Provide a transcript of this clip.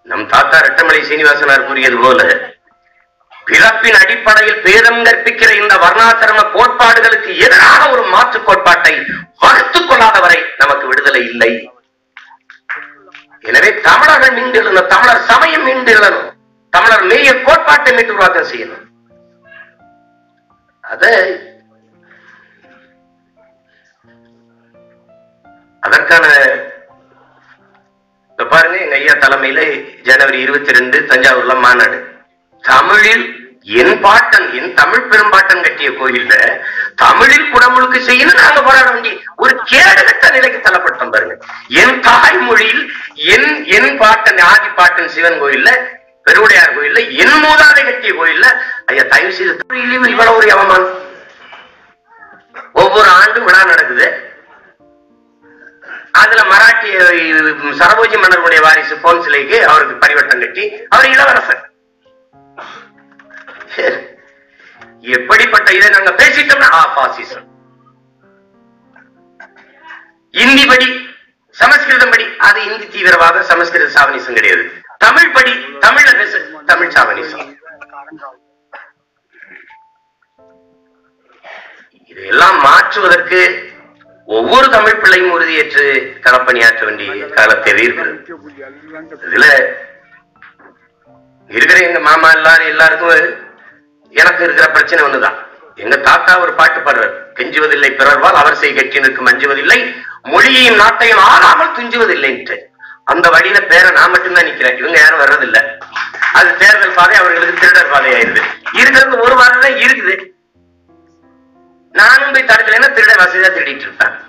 நம் தாத்தா ரெட்டமலை சீனிவாசனார் கூறியது போல பிறப்பின் அடிப்படையில் பேதம் கற்பிக்கிற இந்த வர்ணாசிரம கோட்பாடுகளுக்கு எதிராக ஒரு மாற்று கோட்பாட்டை வகுத்துக் கொள்ளாதவரை நமக்கு விடுதலை இல்லை எனவே தமிழர்கள் மீண்டெழணும் தமிழர் சமயம் மீண்டெழணும் தமிழர் மெய்ய கோட்பாட்டை மீட்டு உருவாக்கம் செய்யணும் அத அதற்கான இப்ப பாருங்க எங்க ஐயா தலைமையில ஜனவரி இருபத்தி ரெண்டு தஞ்சாவூர்ல மாநாடு தமிழில் என் பாட்டன் என் தமிழ் பெரும்பாட்டன் கட்டிய கோயில்ல தமிழில் குடமுழுக்கு செய்யணும் நாங்க போராட வேண்டிய ஒரு கேடுகட்ட நிலைக்கு தள்ளப்பட்டோம் பாருங்க என் தாய்மொழியில் என் என் பாட்டன் ஆதி பாட்டன் சிவன் கோயில்ல பெருவுடையார் கோயில்ல என் மூதாதை கட்டிய கோயில்ல ஐயா தயவு செய்து தமிழிலும் இவ்வளவு ஒரு அவமானம் ஒவ்வொரு ஆண்டும் விழா நடக்குது அதுல மராட்டிய அஹ், சரபோஜி மன்னருடைய வாரிசு போன் சிலைக்கு அவருக்கு பரிவட்டம் கட்டி அவர் இளவரசர் எப்படிப்பட்ட இதை நாங்க பேசிட்டோம்னா ஆ பாசிசம் இந்தி படி சமஸ்கிருதம் படி அது இந்தி தீவிரவாத சமஸ்கிருத சாவனிசம் கிடையாது தமிழ் படி தமிழ்ல பேச தமிழ் சாவனிசம் இதையெல்லாம் மாற்றுவதற்கு ஒவ்வொரு தமிழ் பிள்ளையும் உறுதியேற்று களப்பணியாற்ற வேண்டிய காலத்தை இருக்கிறது இதுல இருக்கிற எங்க மாமா எல்லாரும் எல்லாருக்கும் எனக்கு இருக்கிற பிரச்சனை ஒண்ணுதான் எங்க தாத்தா ஒரு பாட்டு பாடுறார் கெஞ்சுவதில்லை பிறர்வால் அவர் செய் கட்டினுக்கு மஞ்சுவதில்லை மொழியையும் நாட்டையும் ஆளாமல் துஞ்சுவதில்லைன்ட்டு அந்த வழியில பேர நான் மட்டும்தான் நிக்கிறேன் இவங்க யாரும் வர்றதில்ல அது தேர்தல் பாதை அவர்களுக்கு திருடர் பாதை ஆயிருது இருக்கிறது ஒரு வாரம் தான் இருக்குது நானும் போய் தடுக்கலைன்னா திருட வசதியா திருடிட்டு இருப்பேன்